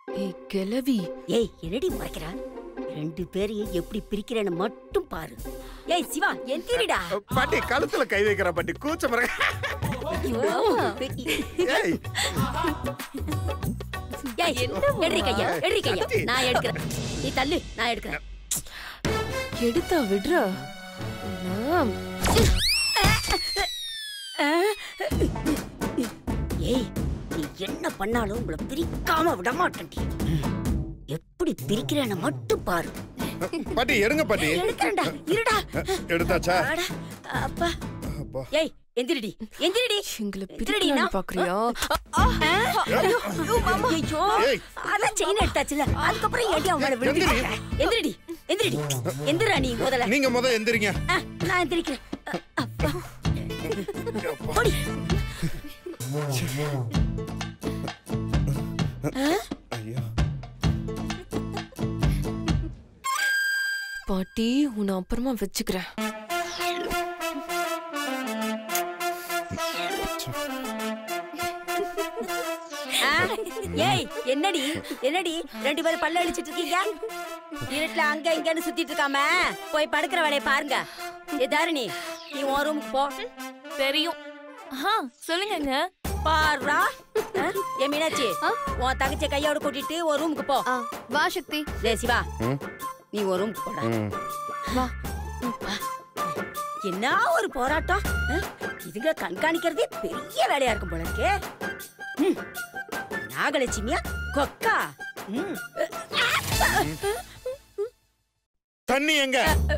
ஏய் கிளவி ஏய் என்னடி முறைக்கிறா ரெண்டு பேரையும் எப்படி பிரிக்கிறேன்னு மட்டும் பாரு ஏய் சிவா என் திருடா பாட்டி கழுத்துல கை வைக்கிற பாட்டி கூச்ச மர ஏய் ஏய் எடுறி கையா எடுறி கையா நான் எடுக்கிறேன் நீ தள்ளு நான் எடுக்கிறேன் எடுத்தா விடுறா நான் ஏய் நீ என்ன பண்ணாலும் உங்களை பிரிக்காம விட மாட்டேன்டி எப்படி பிரிக்கிறேன்னு மட்டும் பாரு பாட்டி எடுங்க பாட்டி எடுக்கிறேன்டா இருடா எடுத்தாச்சா அட, அப்பா அப்பா. ஏய் எந்திரிடி எந்திரிடி எங்களை எந்திரிடினா? பிரிக்கலாம்னு பாக்குறியா ஐயோ, ஐயோ, ஏய். அதான் செயின் எடுத்தாச்சுல அதுக்கப்புறம் ஏடி அவன் மேல விழுந்து எந்திரி. எந்திரிடி எந்திரிடி எந்திரா நீ முதல்ல நீங்க முத எந்திரிங்க ஆ, நான் எந்திரிக்கிறேன் அ, அப்பா போடி ஐயோ பாட்டி உன்னை அப்புறமா வச்சுக்கிறேன் ஆ, ஏய் என்னடி என்னடி ரெண்டு பேரும் பல்ல அழிச்சிட்டு இருக்கீங்க இருட்டுல அங்க இங்கன்னு சுத்திட்டு இருக்காம போய் படுக்கிற வேலையை பாருங்க ஏ தாரிணி நீ உன் ரூமுக்கு போ தெரியும் ஆ சொல்லுங்கங்க பாருடா ஆ, ஏ மீனாட்சி உன் தங்கச்சி கையோட கூட்டிட்டு ஒரு ரூமுக்கு போ ஆ, வா சக்தி டேய் சிவா ம். நீ ஒரு ரூமுக்கு போடா ம். வா என்ன ஒரு போராட்டம் ஆ? இதுங்க கண்காணிக்கிறதே பெரிய வேலையா இருக்கும் போல இருக்கே ம். நாகலட்சுமியா கொக்கா ம். தண்ணி எங்க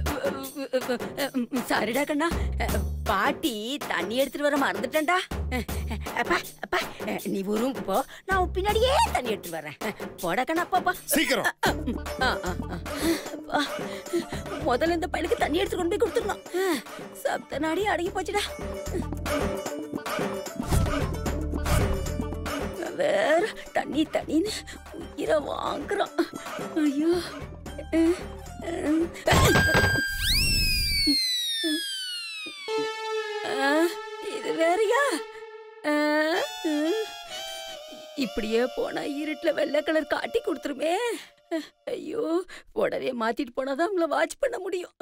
சாரிடா கண்ணா பாட்டி தண்ணி எடுத்துட்டு வர மறந்துட்டேன்டா அப்பா அப்பா நீ ஒரு ரூமுக்கு போ நான் உன் பின்னாடியே தண்ணி எடுத்துட்டு வரேன் போடா கண்ணா பாப்பா சீக்கிரம் ஆ, ஆ, ஆ. அப்பா, முதல்ல இந்த பையனுக்கு தண்ணி எடுத்து கொண்டு போய் கொடுத்துடணும் சப்த நாடி அடங்கி போச்சுடா வேற தண்ணி தண்ணின்னு உயிரை வாங்குறான் ஐயோ ஆ, இது வேறயா ஆ, ம். இப்படியே போனா இருட்டுல வெள்ளை கலர் காட்டி கொடுத்துருமே ஐயோ உடனே மாத்திட்டு போனாதான் உங்களை வாட்ச் பண்ண முடியும்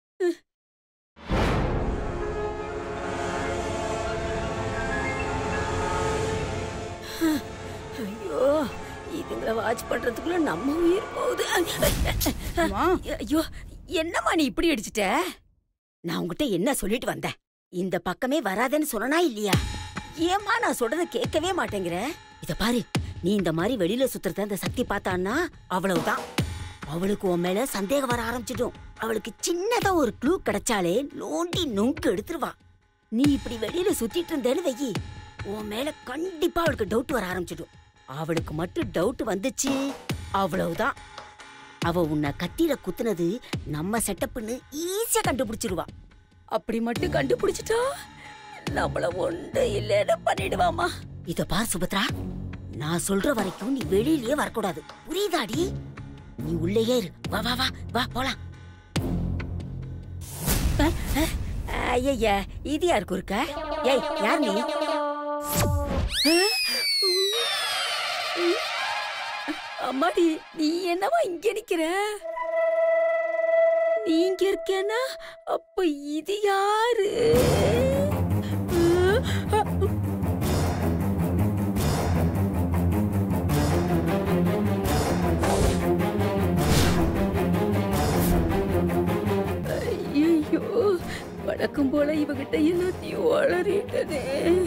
ஐயோ இதுங்களை வாட்ச் பண்றதுக்குள்ள நம்ம உயிர் போகுது ஐயோ என்னம்மா நீ இப்படி அடிச்சிட்ட நான் உங்ககிட்ட என்ன சொல்லிட்டு வந்தேன் இந்த பக்கமே வராதேன்னு சொன்னனா இல்லையா ஏம்மா நான் சொல்றத கேட்கவே மாட்டேங்கிற இத பாரு நீ இந்த மாதிரி வெளியில சுத்துறத அந்த சக்தி பார்த்தான்னா அவ்வளவுதான் அவளுக்கு உன் மேல சந்தேகம் வர ஆரம்பிச்சிடும் அவளுக்கு சின்னதா ஒரு க்ளூ கிடைச்சாலே நோண்டி நொங்கு எடுத்துருவா நீ இப்படி வெளியில சுத்திட்டு இருந்தேன்னு வெயி உன் மேல கண்டிப்பா அவளுக்கு டவுட் வர ஆரம்பிச்சிடும் அவளுக்கு மட்டும் டவுட் வந்துச்சு அவ்வளவுதான் அவ உன்னை கத்தியில குத்துனது நம்ம செட்டப்னு ஈஸியா கண்டுபிடிச்சிருவா அப்படி மட்டும் கண்டுபிடிச்சிட்டா நம்மள ஒன்று இல்லைன்னு பண்ணிடுவாமா இத பார் சுபத்ரா நான் சொல்ற வரைக்கும் நீ வெளியிலயே வரக்கூடாது புரியுதாடி நீ உள்ளேயே இரு வா வா வா வா போலாம் ஐயா இது யாருக்கு இருக்க ஏய் யார் நீ அம்மாடி நீ என்னவா இங்க நிக்கிற நீ இங்க இருக்கேன்னா அப்ப இது யாரு ஐயோ வழக்கம் போல இவகிட்ட எல்லாத்தையும் வளரிட்டனே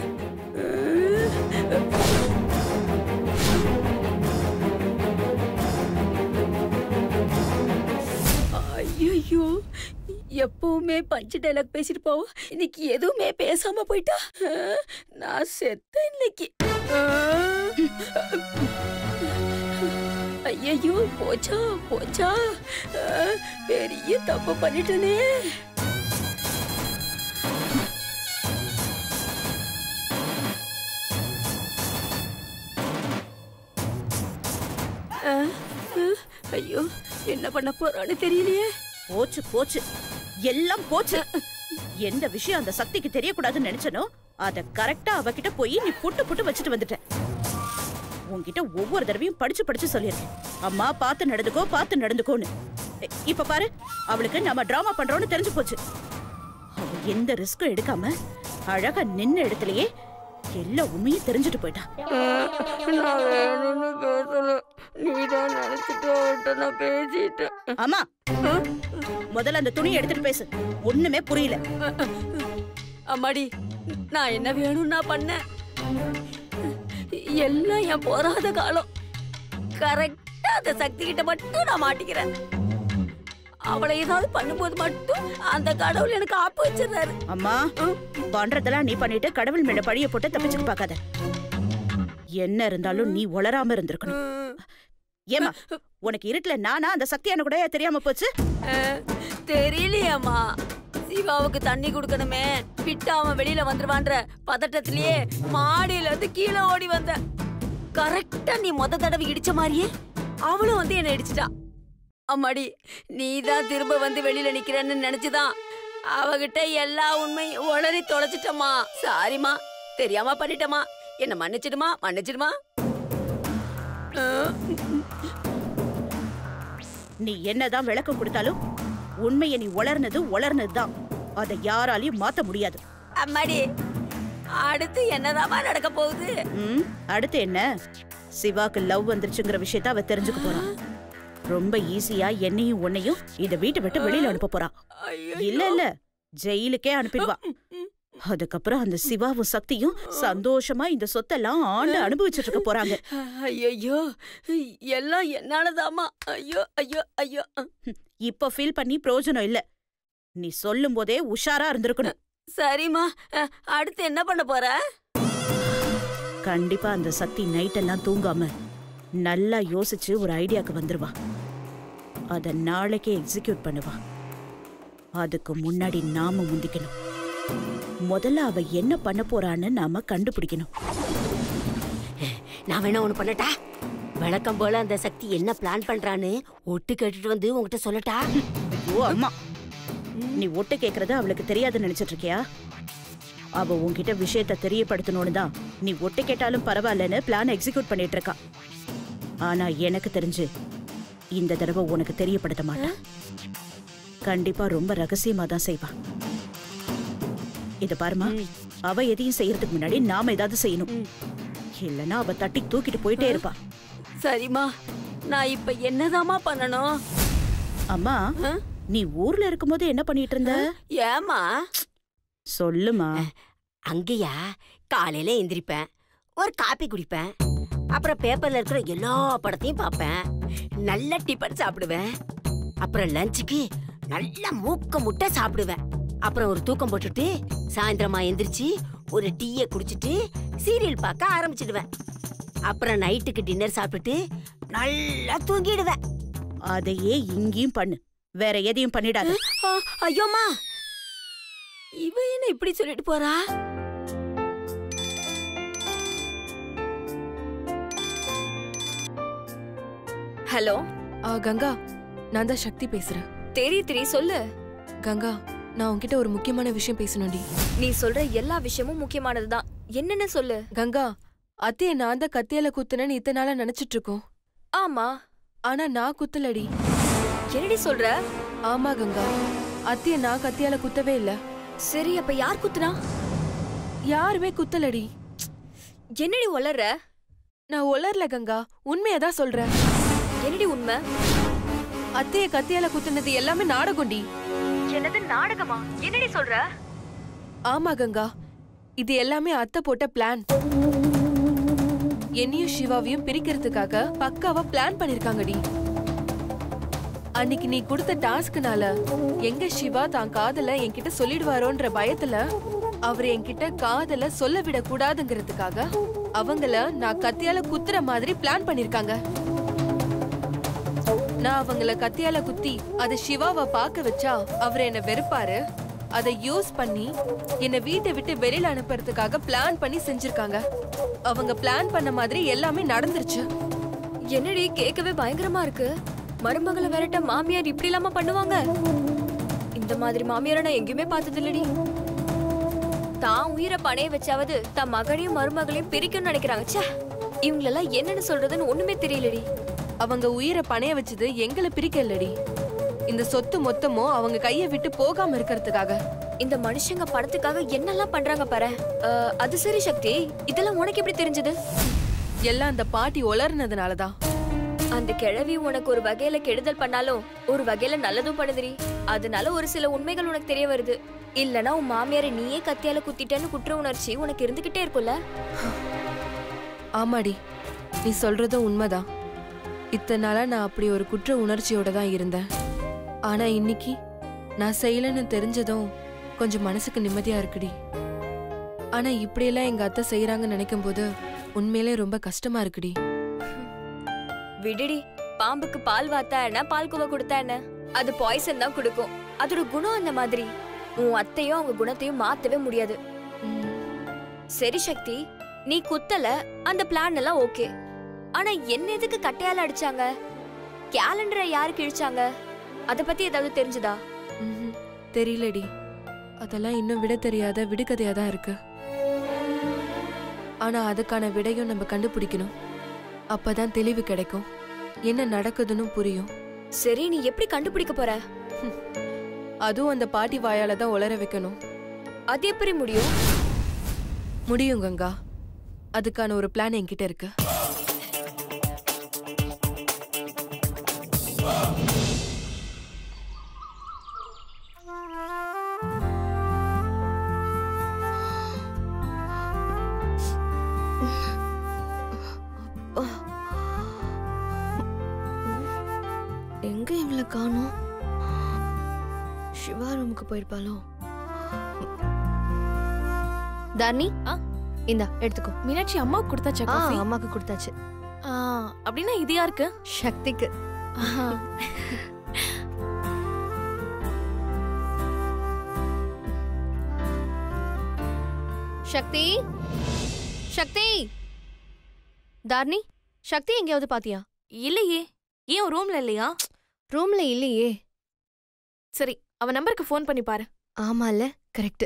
ஐயோ எப்பவுமே பஞ்சு டைலாக் பேசிட்டு போவோம் இன்னைக்கு எதுவுமே பேசாம போயிட்டா அஹ், நான் செத்த இன்னைக்கு ஐயோ போச்சா போச்சா அஹ், பெரிய தப்பு பண்ணிட்டனே அஹ், அஹ், ஐயோ என்ன பண்ண போறான்னு தெரியலையே போச்சு போச்சு எல்லாம் போச்சு எந்த விஷயம் அந்த சக்திக்கு தெரியக்கூடாதுன்னு நினைச்சனோ அத கரெக்டா அவகிட்ட போய் நீ புட்டு புட்டு வச்சுட்டு வந்துட்ட உன்கிட்ட ஒவ்வொரு தடவையும் படிச்சு படிச்சு சொல்லியிருக்கேன் அம்மா பார்த்து நடந்துக்கோ பார்த்து நடந்துக்கோன்னு இ- இப்ப பாரு அவளுக்கு நம்ம டிராமா பண்றோம்னு தெரிஞ்சு போச்சு அவ எந்த ரிஸ்க்கும் எடுக்காம அழகா நின்ன இடத்துலயே எல்லா உண்மையும் தெரிஞ்சுட்டு போயிட்டா நான் வேணும்னு பேசல நீதான் நினைச்சிட்டு நான் பேசிட்டேன் அம்மா முதல்ல அந்த துணியை எடுத்துட்டு பேசு ஒண்ணுமே புரியல அம்மாடி நான் என்ன வேணும்னா பண்ணேன் எல்லாம் என் போராத காலம் கரெக்டா அந்த சக்தி கிட்ட மட்டும் நான் மாட்டிக்கிறேன் அவளை ஏதாவது பண்ணும்போது மட்டும் அந்த கடவுள் எனக்கு ஆப்பு வச்சிடுறாரு அம்மா பண்றதெல்லாம் நீ பண்ணிட்டு கடவுள் மேல பழிய போட்டு தப்பிச்சுக்க பார்க்காத என்ன இருந்தாலும் நீ உளராம இருந்திருக்கணும் ஏமா உனக்கு இருட்டுல நானா அந்த சக்தியான கூட தெரியாம போச்சு அஹ், தெரியலையேம்மா சிவாவுக்கு தண்ணி கொடுக்கணுமே விட்டா அவன் வெளியில வந்துருவான்ற பதட்டத்திலேயே மாடியில இருந்து கீழே ஓடி வந்த கரெக்டா நீ மொத தடவை இடிச்ச மாதிரியே அவளும் வந்து என்ன இடிச்சிட்டா அம்மாடி நீதான் திரும்ப வந்து வெளியில நிக்கிறேன்னு நினைச்சுதான் அவகிட்ட எல்லா உண்மையும் உடனே தொலைச்சிட்டம்மா சாரிம்மா தெரியாம பண்ணிட்டமா என்ன மன்னிச்சிடுமா மன்னிச்சிடுமா அஹ், நீ என்னதான் விளக்கம் கொடுத்தாலும் உண்மையை நீ உளர்னது உளர்னதுதான் அதை யாராலையும் மாத்த முடியாது அம்மாடி அடுத்து என்னதாம்மா நடக்க போகுது ம் அடுத்து என்ன சிவாக்கு லவ் வந்துருச்சுங்கிற விஷயத்த அவ தெரிஞ்சுக்க போறான் ரொம்ப ஈஸியா என்னையும் உன்னையும் இத வீட்டை விட்டு வெளியில அனுப்ப போறான் ஐயோ இல்ல இல்ல ஜெயிலுக்கே அனுப்பிடுவா அதுக்கப்புறம் அந்த சிவாவும் சக்தியும் சந்தோஷமா இந்த சொத்தெல்லாம் ஆண்டு அனுபவிச்சுட்டு இருக்க போறாங்க ஐயோ எல்லாம் என்னாலதாம்மா ஐயோ ஐயோ ஐயோ இப்ப ஃபீல் பண்ணி பிரயோஜனம் இல்ல நீ சொல்லும் போதே உஷாரா இருந்திருக்கணும் சரிம்மா அஹ், அடுத்து என்ன பண்ண போற கண்டிப்பா அந்த சக்தி நைட் எல்லாம் தூங்காம நல்லா யோசிச்சு ஒரு ஐடியாக்கு வந்துருவா அத நாளைக்கே எக்ஸிக்யூட் பண்ணுவா அதுக்கு முன்னாடி நாம முந்திக்கணும் முதல்ல அவ என்ன பண்ண போறான்னு நாம கண்டுபிடிக்கணும் நான் வேணா ஒண்ணு பண்ணட்டா வழக்கம் போல அந்த சக்தி என்ன பிளான் பண்றான்னு ஒட்டு கேட்டுட்டு வந்து உங்ககிட்ட சொல்லட்டா ஐயோ அம்மா நீ ஒட்டு கேக்குறது அவளுக்கு தெரியாதுன்னு நினைச்சிட்டு இருக்கியா அவ உன்கிட்ட விஷயத்த தெரியப்படுத்தணும்னு தான் நீ ஒட்டு கேட்டாலும் பரவாயில்லன்னு பிளான் எக்ஸிக்யூட் பண்ணிட்டு இருக்கா ஆனா எனக்கு தெரிஞ்சு இந்த தடவை உனக்கு தெரியப்படுத்த மாட்டா கண்டிப்பா ரொம்ப ரகசியமா தான் செய்வா இத பாருமா அவ எதையும் செய்யறதுக்கு முன்னாடி நாம ஏதாவது செய்யணும் இல்லனா அவ தட்டி தூக்கிட்டு போயிட்டே இருப்பா சரிம்மா நான் இப்ப என்னதாம்மா பண்ணணும் அம்மா ஆ? நீ ஊர்ல இருக்கும்போது என்ன பண்ணிட்டு இருந்த ஏமா சொல்லுமா அங்கேயா காலையில எந்திரிப்பேன் ஒரு காப்பி குடிப்பேன் அப்புறம் பேப்பர்ல இருக்கிற எல்லா படத்தையும் பார்ப்பேன் நல்ல டிபன் சாப்பிடுவேன் அப்புறம் லஞ்சுக்கு நல்ல மூக்க முட்டை சாப்பிடுவேன் அப்புறம் ஒரு தூக்கம் போட்டுட்டு சாயந்தரமா எந்திரிச்சு ஒரு டீயை குடிச்சிட்டு சீரியல் பார்க்க ஆரம்பிச்சிடுவேன் அப்புறம் நைட்டுக்கு டின்னர் சாப்பிட்டுட்டு நல்லா தூங்கிடுவேன் அதையே இங்கேயும் பண்ணு வேற எதையும் பண்ணிடாத ஆ, ஐயோம்மா இவ என்ன இப்படி சொல்லிட்டு போறா ஹலோ ஆ, கங்கா நான் தான் சக்தி பேசுறேன் தெரி தெரி சொல்லு கங்கா நான் உன்கிட்ட ஒரு முக்கியமான விஷயம் பேசணும்டி நீ சொல்ற எல்லா விஷயமும் முக்கியமானதுதான் என்னன்னு சொல்லு கங்கா அத்தைய நான் தான் கத்தியால குத்துனேன்னு இத்தனை நாளா நினைச்சிட்டு இருக்கோம் ஆமா ஆனா நான் குத்தலடி என்னடி சொல்ற ஆமா கங்கா அத்தைய நான் கத்தியால குத்தவே இல்ல சரி அப்ப யார் குத்துனா யாருமே குத்தலடி என்னடி வளர்ற நான் உளரல கங்கா உண்மையதான் சொல்றேன் என்னடி உண்மை அத்தைய கத்தியால குத்துனது எல்லாமே நாடகம்டி என்னது நாடகமா என்னடி சொல்ற ஆமா கங்கா இது எல்லாமே அத்தை போட்ட பிளான் என்னையும் சிவாவையும் பிரிக்கிறதுக்காக பக்காவா பிளான் பண்ணிருக்காங்கடி அன்னைக்கு நீ கொடுத்த டாஸ்க்னால எங்க சிவா தான் காதல என்கிட்ட சொல்லிடுவாரோன்ற பயத்துல அவர் என்கிட்ட காதல சொல்ல விட கூடாதுங்கிறதுக்காக அவங்கள நான் கத்தியால குத்துற மாதிரி பிளான் பண்ணிருக்காங்க நான் அவங்கள கத்தியால குத்தி அத சிவாவை பார்க்க வச்சா அவர் என்ன வெறுப்பாரு அதை யூஸ் பண்ணி என்ன வீட்டை விட்டு வெளியில அனுப்புறதுக்காக பிளான் பண்ணி செஞ்சிருக்காங்க அவங்க பிளான் பண்ண மாதிரி எல்லாமே நடந்துருச்சு என்னடி கேட்கவே பயங்கரமா இருக்கு மருமகளை விரட்ட மாமியார் இப்படி இல்லாம பண்ணுவாங்க இந்த மாதிரி மாமியாரை நான் எங்கேயுமே பார்த்தது இல்லடி தான் உயிரை பணைய வச்சாவது தன் மகனையும் மருமகளையும் பிரிக்கணும்னு நினைக்கிறாங்க ச்சே இவங்களெல்லாம் என்னன்னு சொல்றதுன்னு ஒண்ணுமே தெரியலடி அவங்க உயிரை பணைய வச்சது எங்களை பிரிக்கலடி இந்த சொத்து மொத்தமும் அவங்க கையை விட்டு போகாம இருக்கிறதுக்காக இந்த மனுஷங்க பணத்துக்காக என்னெல்லாம் பண்றாங்க பாரு அஹ், அது சரி சக்தி இதெல்லாம் உனக்கு எப்படி தெரிஞ்சது எல்லாம் அந்த பாட்டி உளர்னதுனாலதான் அந்த கிழவி உனக்கு ஒரு வகையில கெடுதல் பண்ணாலும் ஒரு வகையில நல்லதும் பண்ணுதுடி அதனால ஒரு சில உண்மைகள் உனக்கு தெரிய வருது இல்லனா உன் மாமியாரை நீயே கத்தியால குத்திட்டேன்னு குற்ற உணர்ச்சி உனக்கு இருந்துகிட்டே இருக்கும்ல ஆமாடி நீ சொல்றதும் உண்மைதான் இத்தனை நாளா நான் அப்படி ஒரு குற்ற உணர்ச்சியோட தான் இருந்தேன் ஆனா இன்னைக்கு நான் செய்யலைன்னு தெரிஞ்சதும் கொஞ்சம் மனசுக்கு நிம்மதியா இருக்குடி ஆனா இப்படியெல்லாம் எங்க அத்தை செய்யறாங்கன்னு நினைக்கும் போது உண்மையிலே ரொம்ப கஷ்டமா இருக்குடி விடுடி பாம்புக்கு பால் வாத்தா என்ன பால் குவ கொடுத்தா என்ன அது பாய்சன் தான் கொடுக்கும் அதோட குணம் அந்த மாதிரி உன் அத்தையும் அவங்க குணத்தையும் மாத்தவே முடியாது ம், சரி சக்தி நீ குத்தல அந்த பிளான் எல்லாம் ஓகே ஆனா என்ன எதுக்கு கட்டையால அடிச்சாங்க கேலண்டரை யாரு கிழிச்சாங்க அத பத்தி ஏதாவது தெரிஞ்சுதா ம்ஹும். தெரியலடி அதெல்லாம் இன்னும் விட தெரியாத விடுகதையா தான் இருக்கு ஆனா அதுக்கான விடையும் நம்ம கண்டுபிடிக்கணும் அப்பதான் தெளிவு கிடைக்கும் என்ன நடக்குதுன்னு புரியும் சரி நீ எப்படி கண்டுபிடிக்க போற அதுவும் அந்த பாட்டி வாயால தான் உளர வைக்கணும் அது எப்படி முடியும் முடியும் கங்கா அதுக்கான ஒரு பிளான் என்கிட்ட இருக்கு எங்க இவளை காணோம் சிவா ரூமுக்கு போயிருப்பாளோ தாரணி ஆ? இந்தா எடுத்துக்கோ மீனாட்சி அம்மாவுக்கு கொடுத்தாச்சா ஆ காஃபி அம்மாக்கு கொடுத்தாச்சு ஆ, அப்படின்னா இது யாருக்கு சக்திக்கு ஆஹா. சக்தி சக்தி தாரணி சக்தி எங்கேயாவது பாத்தியா இல்லையே ஏன் ரூம்ல இல்லையா ரூம்ல இல்லையே சரி அவ நம்பருக்கு ஃபோன் பண்ணி பாரு ஆமால கரெக்ட்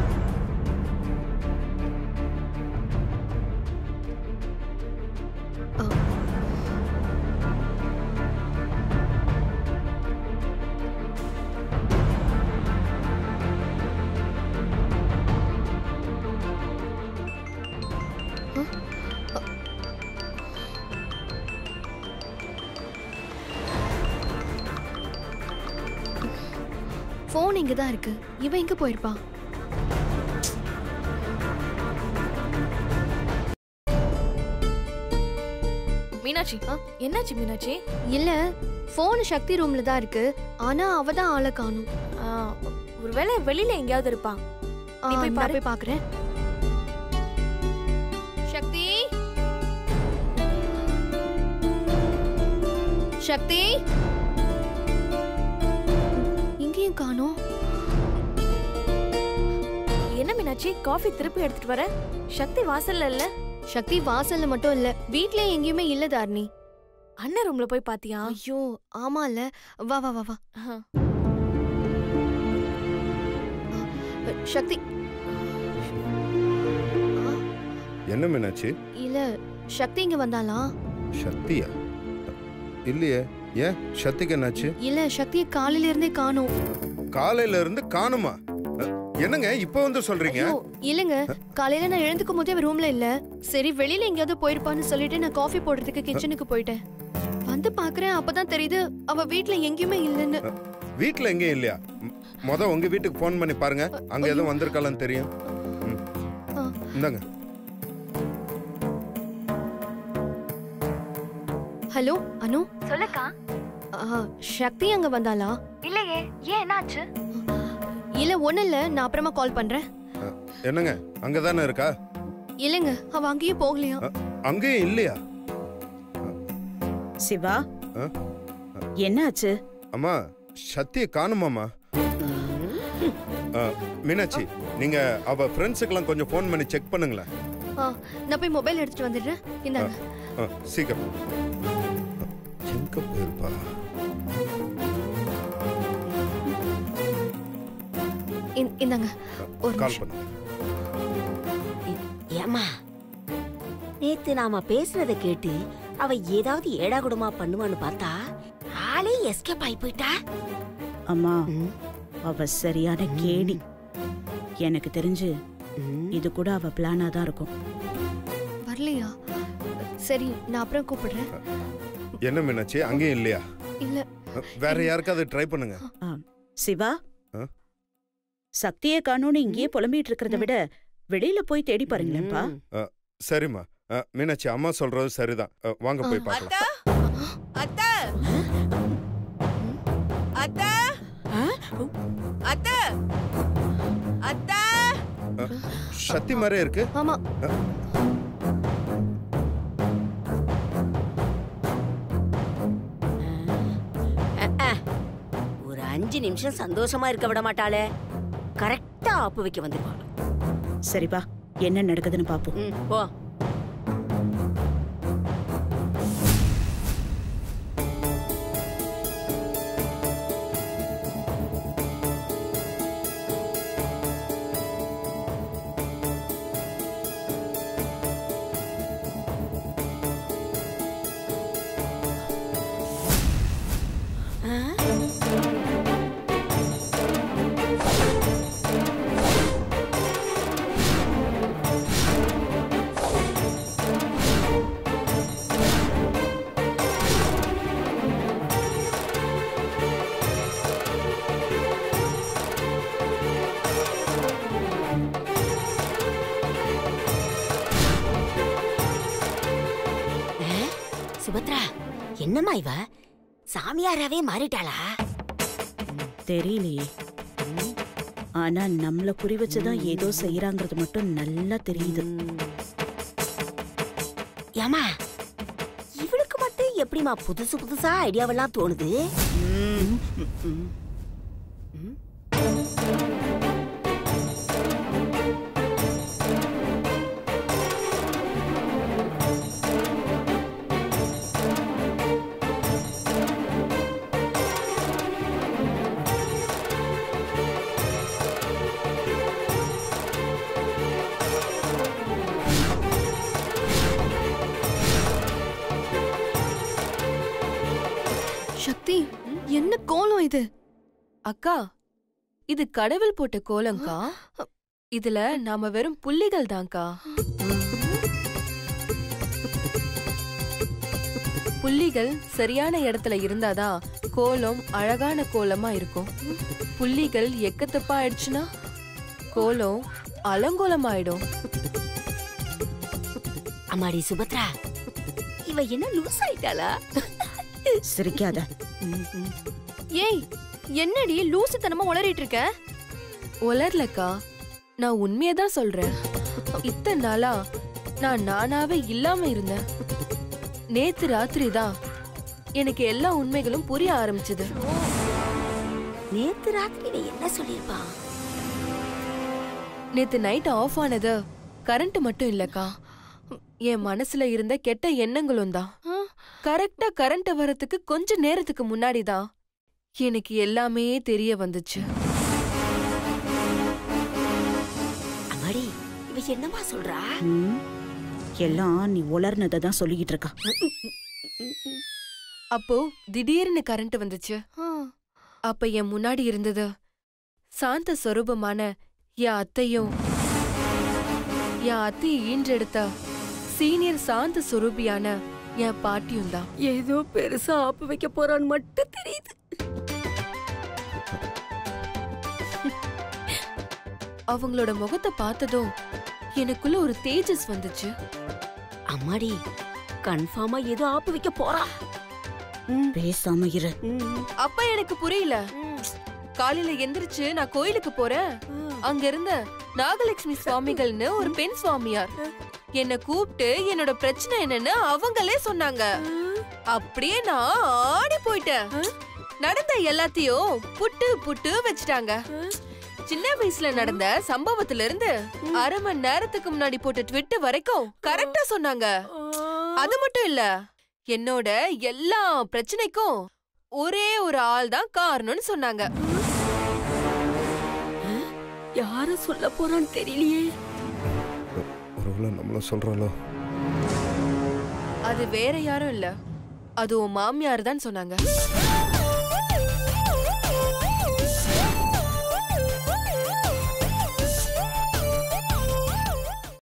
ஃபோன் இங்க தான் இருக்கு இவன் எங்க போயிருப்பான் மீனாட்சி ஆ? என்னாச்சு மீனாட்சி இல்ல ஃபோன் சக்தி ரூம்ல தான் இருக்கு ஆனா அவ தான் ஆளை காணும் ஆ, ஒருவேளை வெளியில எங்கேயாவது இருப்பான் நீ போய் பாரு. போய் பாக்குறேன் சக்தி சக்தி இங்கேயும் காணோம் என்ன மீனாட்சி காஃபி திருப்பி எடுத்துட்டு வர சக்தி வாசல்ல இல்ல சக்தி வாசல்ல மட்டும் இல்ல வீட்லயே எங்கேயுமே இல்ல தாரணி அண்ணன் ரூம்ல போய் பாத்தியா ஐயோ ஆமால வா வா வா வா ஆஹா. சக்தி ஆ, என்ன மீனாட்சி இல்ல சக்தி இங்க வந்தாளா சக்தியா இல்லையே ஏன் சக்திக்கு என்னாச்சு இல்ல சக்தியை காலையில இருந்தே காணோம் காலையில இருந்து காணுமா அ, என்னங்க இப்ப வந்து சொல்றீங்க ஐயோ இல்லங்க காலையில நான் எழுந்துக்கும் போதே அவ ரூம்ல இல்ல சரி வெளியில எங்கேயாவது போயிருப்பான்னு சொல்லிட்டு நான் காஃபி போடுறதுக்கு கிச்சனுக்கு போயிட்டேன் வந்து பாக்குறேன் அப்பதான் தெரியுது அவ வீட்ல எங்கேயுமே இல்லைன்னு வீட்ல எங்கேயும் இல்லையா ம், மொத உங்க வீட்டுக்கு ஃபோன் பண்ணி பாருங்க அங்க எதுவும் வந்திருக்காளான்னு தெரியும் ம். ஆ. இந்தாங்க ஹலோ அனு சொல்லுக்கா ஆ, சக்தி அங்க வந்தாளா இல்லையே ஏன் என்னாச்சு இல்ல ஒண்ணு இல்ல நான் அப்புறமா கால் பண்றேன் அ, என்னங்க அங்கதானே இருக்கா இல்லங்க அவ அங்கேயும் போகலையா அ, அங்கேயும் இல்லையா சிவா ஆ? என்னாச்சு அம்மா சத்திய காணுமாம்மா அ, மீனாட்சி நீங்க அவ ஃப்ரெண்ட்ஸுக்கெல்லாம் கொஞ்சம் ஃபோன் பண்ணி செக் பண்ணுங்களேன் ஆ, நான் போய் மொபைல் எடுத்துட்டு வந்துடுறேன் இந்தாங்க அ, சீக்கிரம் எங்க போயிருப்பா இந்- இந்தாங்க ஒரு கால் நிமிஷம். பண்ணு ஏமா நேத்து நேத்து நாம பேசுனத கேட்டு அவ ஏதாவது ஏடாகுடமா பண்ணுவான்னு பார்த்தா ஆளே எஸ்கேப் ஆகி போயிட்டா அம்மா ம், அவ சரியான கேடி எனக்கு தெரிஞ்சு ம். இது கூட அவ பிளானா தான் இருக்கும் வரலையா சரி நான் அப்புறம் கூப்பிடுறேன் என்ன மீனாட்சி அங்கேயும் இல்லையா இல்ல அஹ், வேற யாருக்காவது ட்ரை பண்ணுங்க ஆ, சிவா ஆ? சக்தியை காணோன்னு இங்கேயே புலம்பிட்டு இருக்கிறத விட வெளியில போய் தேடி பாருங்களேன்ப்பா ம். சரிம்மா அஹ், மீனாட்சி அம்மா சொல்றது சரிதான் அஹ், வாங்க போய் பார்க்கலாம் அத்தா அத்தா அத்தா அத்தா அஹ், சக்தி மாதிரியே இருக்கு ஆமா அஹ், அஹ். ஒரு அஞ்சு நிமிஷம் சந்தோஷமா இருக்க விட மாட்டாளே கரெக்டா ஆப்பு வைக்க வந்துருவாள் சரிப்பா என்ன நடக்குதுன்னு பாப்போம் ம், போ அஹ், சுபத்ரா என்னம்மா இவ சாமியாராவே மாறிட்டாளா தெரியலையே ஆனா நம்மள குறி வச்சுதான் ஏதோ செய்யறாங்கிறது மட்டும் நல்லா தெரியுது ஏமா இவளுக்கு மட்டும் எப்படிம்மா புதுசு புதுசா ஐடியாவெல்லாம் தோணுது சக்தி என்ன கோலம் இது அக்கா இது கடவுள் போட்ட கோலம்க்கா இதுல நாம வெறும் புள்ளிகள் தான்க்கா புள்ளிகள் சரியான இடத்துல இருந்தாதான் கோலம் அழகான கோலமா இருக்கும் புள்ளிகள் எக்கத்தப்பா ஆயிடுச்சுன்னா கோலம் அலங்கோலமாயிடும் அம்மாடி சுபத்ரா இவ என்ன லூஸ் ஆயிட்டாளா சிரிக்காத ஏய் என்னடி லூசுத்தனமா உளறிட்டு இருக்க உலர்லக்கா நான் உண்மையை தான் சொல்றேன் இத்தனை நாளா நான் நானாவே இல்லாம இருந்தேன் நேத்து ராத்திரி தான் எனக்கு எல்லா உண்மைகளும் புரிய ஆரம்பிச்சது நேத்து ராத்திரி இவ என்ன சொல்லிருப்பா நேத்து நைட் ஆஃப் ஆனது கரண்ட் மட்டும் இல்லக்கா என் மனசுல இருந்த கெட்ட எண்ணங்களும் தான் கரெக்டா கரண்ட் வரதுக்கு கொஞ்ச நேரத்துக்கு முன்னாடி தான் எனக்கு எல்லாமே தெரிய வந்துச்சு அம்மாடி இவ என்னம்மா சொல்றா ம், எல்லாம் நீ உளர்னதை தான் சொல்லிக்கிட்டு இருக்கா அப்போ திடீர்னு கரண்ட் வந்துச்சு ஆ, அப்ப என் முன்னாடி இருந்தது சாந்த சொரூபமான என் அத்தையும் என் அத்தையை ஈன்றெடுத்த சீனியர் சாந்த சொரூபியான என் பாட்டியும் தான் ஏதோ பெருசா ஆப்பு வைக்க போறான்னு மட்டும் தெரியுது அவங்களோட முகத்தை பார்த்ததும் எனக்குள்ள ஒரு தேஜஸ் வந்துச்சு அம்மாடி கன்ஃபார்மா ஏதோ ஆப்பு வைக்க போறா பேசாம இரு அப்ப எனக்கு புரியல காலையில எந்திரிச்சு நான் கோயிலுக்கு போறேன் அங்க இருந்த நாகலட்சுமி சுவாமிகள்னு ஒரு பெண் சுவாமியார் என்ன கூப்பிட்டு என்னோட பிரச்சனை என்னன்னு அவங்களே சொன்னாங்க அப்படியே நான் ஆடி போயிட்டேன் நடந்த எல்லாத்தையும் புட்டு புட்டு வச்சுட்டாங்க சின்ன வயசுல நடந்த சம்பவத்துல இருந்து அரை மணி நேரத்துக்கு முன்னாடி போட்ட ட்விட் வரைக்கும் கரெக்டா சொன்னாங்க அது மட்டும் இல்ல என்னோட எல்லா பிரச்சனைக்கும் ஒரே ஒரு ஆள் தான் காரணம்னு சொன்னாங்க யார சொல்ல போறான்னு தெரியலையே ஒருவேளை நம்மள சொல்றாளோ அது வேற யாரும் இல்ல அது உன் மாமியார் தான் சொன்னாங்க